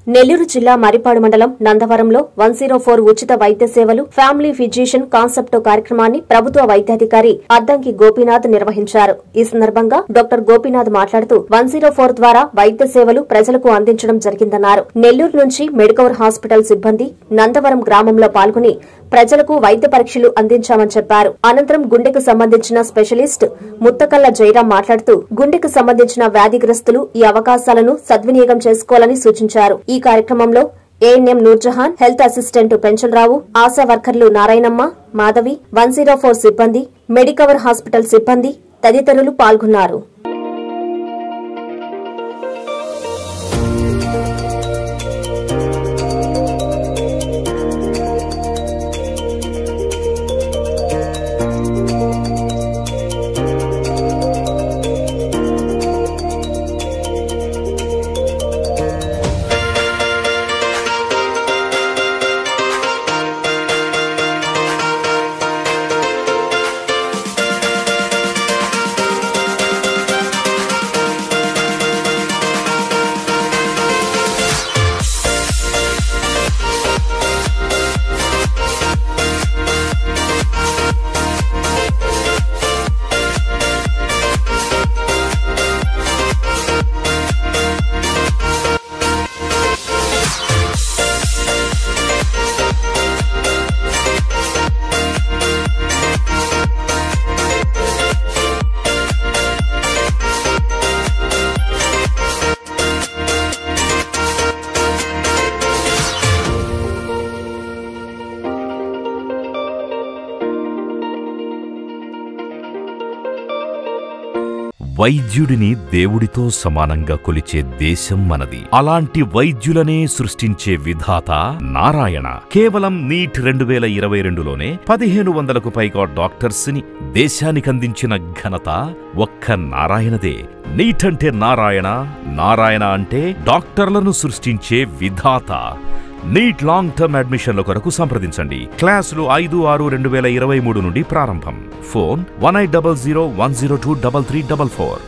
నెల్లూరు జిల్లా మరిపాడు మండలం నందవరంలో one zero four ఉచిత వైద్య సేవలు ఫ్యామిలీ ఫిజిషియన్ కాన్సెప్ట్ కార్యక్రమాన్ని ప్రభుత్వ వైద్యాధికారి అద్దంకి గోపీనాథ్ నిర్వహించారు ఈ సందర్భంగా డాక్టర్ గోపీనాథ్ మాట్లాడుతూ వన్ జీరో ఫోర్ ద్వారా వైద్య సేవలు ప్రజలకు అందించడం జరిగిందన్నారు నెల్లూరు నుంచి మెడికవర్ హాస్పిటల్ సిబ్బంది నందవరం గ్రామంలో పాల్గొని ప్రజలకు వైద్య పరీక్షలు అందించామని చెప్పారు అనంతరం గుండెకు సంబంధించిన స్పెషలిస్ట్ ముత్తకల్ల జయరాం మాట్లాడుతూ గుండెకు సంబంధించిన వ్యాధిగ్రస్తులు ఈ అవకాశాలను సద్వినియోగం చేసుకోవాలని సూచించారు ఈ కార్యక్రమంలో ANM Noorjahan health assistant Penchalarao ASHA వర్కర్లు Narayanamma Madhavi one zero four సిబ్బంది మెడికవర్ హాస్పిటల్ సిబ్బంది తదితరులు పాల్గొన్నారు వైద్యుడిని దేవుడితో సమానంగా కొలిచే దేశం మనది అలాంటి వైద్యులనే సృష్టించే విధాత నారాయణ కేవలం నీట్ రెండు వేల ఇరవై రెండులోనే పదిహేను వందలకు పైగా డాక్టర్స్ ని దేశానికి అందించిన ఘనత ఒక్క నారాయణదే నీట్ అంటే నారాయణ నారాయణ అంటే డాక్టర్లను సృష్టించే విధాత నీట్ లాంగ్ టర్మ్ అడ్మిషన్ల కొరకు సంప్రదించండి క్లాసులు ఐదు ఆరు రెండు వేల ఇరవై మూడు నుండి ప్రారంభం phone one eight double zero one zero two double three double four